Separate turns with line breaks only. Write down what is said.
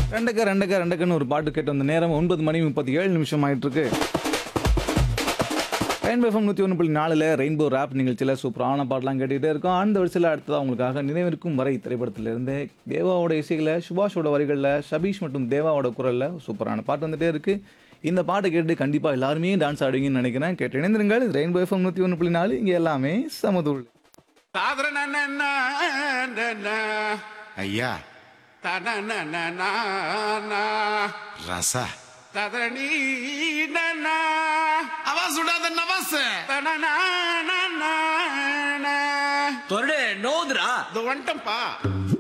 ரெண்டுக்க ரெண்டுக்க ரெண்டுக்குன்னு ஒரு பாட்டு கேட்டு வந்த நேரம் ஒன்பது மணி முப்பத்தி ஏழு நிமிஷம் ஆயிட்டு இருக்கு ரெயின்போ எஃப்எம் நூற்றி ஒன்று புள்ளி நாலில் ரெயின்போ ரேப் நிகழ்ச்சியில் சூப்பரான பாட்டெலாம் கேட்டுக்கிட்டே இருக்கோம் அந்த வரிசையில் அடுத்ததாக உங்களுக்காக நினைவிருக்கும் வரை திரைப்படத்திலிருந்து தேவாவோட இசையில் சுபாஷோட வரிகளில் சபீஷ் மற்றும் தேவாவோட குரலில் சூப்பரான பாட்டு வந்துட்டே இருக்குது இந்த பாட்டை கேட்டு கண்டிப்பாக எல்லாருமே டான்ஸ் ஆடுவீங்கன்னு நினைக்கிறேன் கேட்டு இணைந்திருங்கள் இது ரெயின்போ எஃப்எம் நூற்றி ஒன்று புள்ளி நாலு இங்கே எல்லாமே சமதூள்
ஐயா ரசா அவன் சுடாத நவாஸ்
தொரடு நோதுரா
இது வந்துட்டம்பா